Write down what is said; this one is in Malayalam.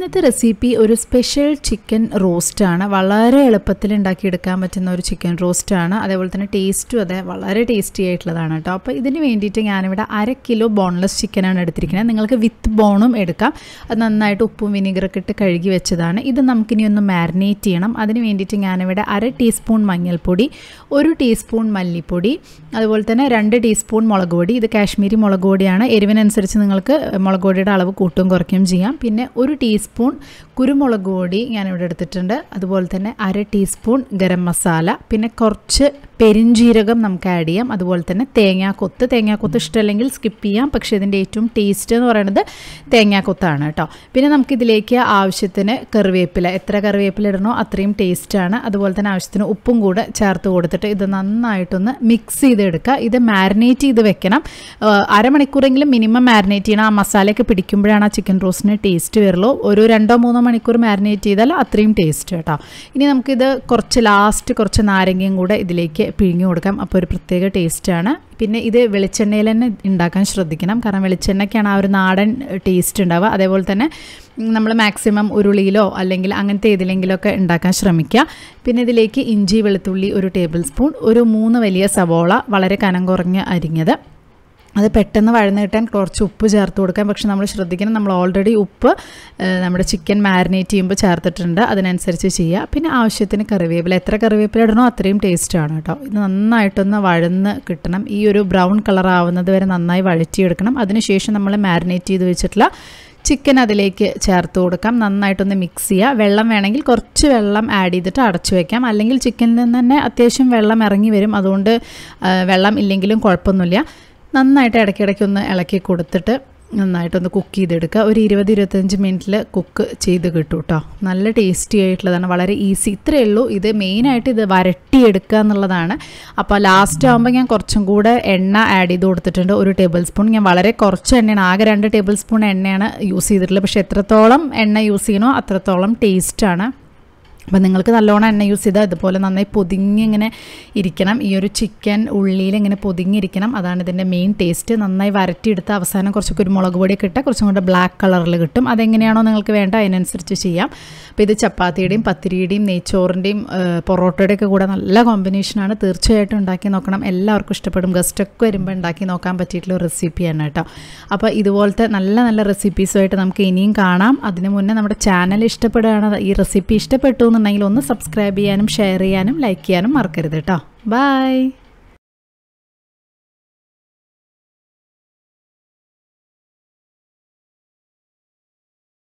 ഇന്നത്തെ റെസിപ്പി ഒരു സ്പെഷ്യൽ ചിക്കൻ റോസ്റ്റാണ് വളരെ എളുപ്പത്തിൽ ഉണ്ടാക്കിയെടുക്കാൻ പറ്റുന്ന ഒരു ചിക്കൻ റോസ്റ്റാണ് അതേപോലെ തന്നെ ടേസ്റ്റും അതെ വളരെ ടേസ്റ്റി ആയിട്ടുള്ളതാണ് കേട്ടോ അപ്പോൾ ഇതിന് വേണ്ടിയിട്ട് ഞാനിവിടെ അര കിലോ ബോൺലെസ് ചിക്കനാണ് എടുത്തിരിക്കുന്നത് നിങ്ങൾക്ക് വിത്ത് ബോണും എടുക്കാം അത് നന്നായിട്ട് ഉപ്പും വിനീഗറൊക്കെ ഇട്ട് കഴുകി വെച്ചതാണ് ഇത് നമുക്കിനി ഒന്ന് മാരിനേറ്റ് ചെയ്യണം അതിന് വേണ്ടിയിട്ട് ഞാനിവിടെ അര ടീസ്പൂൺ മഞ്ഞൾപ്പൊടി ഒരു ടീസ്പൂൺ മല്ലിപ്പൊടി അതുപോലെ തന്നെ രണ്ട് ടീസ്പൂൺ മുളക് പൊടി ഇത് കാശ്മീരി മുളക് പൊടിയാണ് എരിവിനനുസരിച്ച് നിങ്ങൾക്ക് മുളക് പൊടിയുടെ അളവ് കൂട്ടും കുറയ്ക്കുകയും ചെയ്യാം പിന്നെ ഒരു ടീസ്പൂൺ കുരുമുളക് പൊടി ഞാനിവിടെ എടുത്തിട്ടുണ്ട് അതുപോലെ തന്നെ അര ടീസ്പൂൺ ഗരം മസാല പിന്നെ കുറച്ച് പെരിഞ്ജീരകം നമുക്ക് ആഡ് ചെയ്യാം അതുപോലെ തന്നെ തേങ്ങാക്കൊത്ത് തേങ്ങാക്കൊത്ത് ഇഷ്ടമല്ലെങ്കിൽ സ്കിപ്പ് ചെയ്യാം പക്ഷേ ഇതിൻ്റെ ഏറ്റവും ടേസ്റ്റ് എന്ന് പറയുന്നത് തേങ്ങാക്കൊത്താണ് കേട്ടോ പിന്നെ നമുക്കിതിലേക്ക് ആവശ്യത്തിന് കറിവേപ്പില എത്ര കറിവേപ്പില ഇടണോ അത്രയും ടേസ്റ്റാണ് അതുപോലെ തന്നെ ആവശ്യത്തിന് ഉപ്പും കൂടെ ചേർത്ത് കൊടുത്തിട്ട് ഇത് നന്നായിട്ടൊന്ന് മിക്സ് ചെയ്തെടുക്കുക ഇത് മാരിനേറ്റ് ചെയ്ത് വെക്കണം അരമണിക്കൂറെങ്കിലും മിനിമം മാരിനേറ്റ് ചെയ്യണം ആ മസാലയൊക്കെ പിടിക്കുമ്പോഴാണ് ആ ചിക്കൻ റോസ്റ്റിന് ടേസ്റ്റ് വരുള്ളൂ ഒരു രണ്ടോ മൂന്നോ മണിക്കൂർ മാരിനേറ്റ് ചെയ്താൽ അത്രയും ടേസ്റ്റ് കേട്ടോ ഇനി നമുക്കിത് കുറച്ച് ലാസ്റ്റ് കുറച്ച് നാരങ്ങയും കൂടെ ഇതിലേക്ക് പിഴിഞ്ഞു കൊടുക്കാം അപ്പോൾ ഒരു പ്രത്യേക ടേസ്റ്റാണ് പിന്നെ ഇത് വെളിച്ചെണ്ണയിൽ തന്നെ ഉണ്ടാക്കാൻ ശ്രദ്ധിക്കണം കാരണം വെളിച്ചെണ്ണയ്ക്കാണ് ആ ഒരു നാടൻ ടേസ്റ്റ് ഉണ്ടാവുക അതേപോലെ തന്നെ നമ്മൾ മാക്സിമം ഉരുളിയിലോ അല്ലെങ്കിൽ അങ്ങനത്തെ ഏതിലെങ്കിലുമൊക്കെ ഉണ്ടാക്കാൻ ശ്രമിക്കുക പിന്നെ ഇതിലേക്ക് ഇഞ്ചി വെളുത്തുള്ളി ഒരു ടേബിൾ സ്പൂൺ ഒരു മൂന്ന് വലിയ സവോള വളരെ കനം കുറഞ്ഞ് അരിഞ്ഞത് അത് പെട്ടെന്ന് വഴന്ന് കിട്ടാൻ കുറച്ച് ഉപ്പ് ചേർത്ത് കൊടുക്കാം പക്ഷെ നമ്മൾ ശ്രദ്ധിക്കണം നമ്മൾ ഓൾറെഡി ഉപ്പ് നമ്മുടെ ചിക്കൻ മാരിനേറ്റ് ചെയ്യുമ്പോൾ ചേർത്തിട്ടുണ്ട് അതിനനുസരിച്ച് ചെയ്യുക പിന്നെ ആവശ്യത്തിന് കറിവേപ്പില എത്ര കറിവേപ്പില ഇടണോ അത്രയും ടേസ്റ്റാണ് കേട്ടോ ഇത് നന്നായിട്ടൊന്ന് വഴന്ന് കിട്ടണം ഈ ഒരു ബ്രൗൺ കളർ ആവുന്നത് വരെ നന്നായി വഴറ്റിയെടുക്കണം അതിനുശേഷം നമ്മൾ മാരിനേറ്റ് ചെയ്ത് വെച്ചിട്ടുള്ള ചിക്കൻ അതിലേക്ക് ചേർത്ത് കൊടുക്കാം നന്നായിട്ടൊന്ന് മിക്സ് ചെയ്യുക വെള്ളം വേണമെങ്കിൽ കുറച്ച് വെള്ളം ആഡ് ചെയ്തിട്ട് അടച്ചു വയ്ക്കാം അല്ലെങ്കിൽ ചിക്കനിൽ നിന്ന് തന്നെ അത്യാവശ്യം വെള്ളം ഇറങ്ങി വരും അതുകൊണ്ട് വെള്ളം ഇല്ലെങ്കിലും കുഴപ്പമൊന്നുമില്ല നന്നായിട്ട് ഇടയ്ക്കിടയ്ക്ക് ഒന്ന് ഇളക്കി കൊടുത്തിട്ട് നന്നായിട്ടൊന്ന് കുക്ക് ചെയ്തെടുക്കുക ഒരു ഇരുപത് ഇരുപത്തഞ്ച് മിനിറ്റിൽ കുക്ക് ചെയ്ത് കിട്ടും കേട്ടോ നല്ല ടേസ്റ്റി ആയിട്ടുള്ളതാണ് വളരെ ഈസി ഇത്രയേ ഉള്ളൂ ഇത് മെയിനായിട്ട് ഇത് വരട്ടിയെടുക്കുക എന്നുള്ളതാണ് അപ്പോൾ ലാസ്റ്റ് ആകുമ്പോൾ ഞാൻ കുറച്ചും കൂടെ എണ്ണ ആഡ് ചെയ്ത് കൊടുത്തിട്ടുണ്ട് ഒരു ടേബിൾ സ്പൂൺ ഞാൻ വളരെ കുറച്ച് എണ്ണയാണ് ആകെ രണ്ട് ടേബിൾ സ്പൂൺ എണ്ണയാണ് യൂസ് ചെയ്തിട്ടുള്ളത് പക്ഷേ എത്രത്തോളം എണ്ണ യൂസ് ചെയ്യണോ അത്രത്തോളം ടേസ്റ്റാണ് അപ്പം നിങ്ങൾക്ക് നല്ലോണം എണ്ണ യൂസ് ചെയ്താൽ ഇതുപോലെ നന്നായി പൊതിഞ്ഞിങ്ങനെ ഇരിക്കണം ഈ ഒരു ചിക്കൻ ഉള്ളിയിൽ ഇങ്ങനെ പൊതിഞ്ഞിരിക്കണം അതാണ് ഇതിൻ്റെ മെയിൻ ടേസ്റ്റ് നന്നായി വരട്ടിയെടുത്ത് അവസാനം കുറച്ച് കുരുമുളക് പൊടിയൊക്കെ ഇട്ടാൽ കുറച്ചും കൂടെ ബ്ലാക്ക് കളറിൽ കിട്ടും അതെങ്ങനെയാണോ നിങ്ങൾക്ക് വേണ്ട അതിനനുസരിച്ച് ചെയ്യാം അപ്പോൾ ഇത് ചപ്പാത്തിയുടെയും പത്തിരിയുടെയും നെയ്ച്ചോറിൻ്റെയും പൊറോട്ടയുടെ ഒക്കെ കൂടെ നല്ല കോമ്പിനേഷനാണ് തീർച്ചയായിട്ടും ഉണ്ടാക്കി നോക്കണം എല്ലാവർക്കും ഇഷ്ടപ്പെടും ഗസ്റ്റൊക്കെ വരുമ്പോൾ ഉണ്ടാക്കി നോക്കാൻ പറ്റിയിട്ടുള്ള റെസിപ്പിയാണ് കേട്ടോ അപ്പോൾ ഇതുപോലത്തെ നല്ല നല്ല റെസിപ്പീസുമായിട്ട് നമുക്ക് ഇനിയും കാണാം അതിന് മുന്നേ നമ്മുടെ ചാനൽ ഇഷ്ടപ്പെടുകയാണ് ഈ റെസിപ്പി ഇഷ്ടപ്പെട്ടു എന്നുണ്ടെങ്കിൽ ഒന്ന് സബ്സ്ക്രൈബ് ചെയ്യാനും ഷെയർ ചെയ്യാനും ലൈക്ക് ചെയ്യാനും മറക്കരുത് കേട്ടോ ബൈ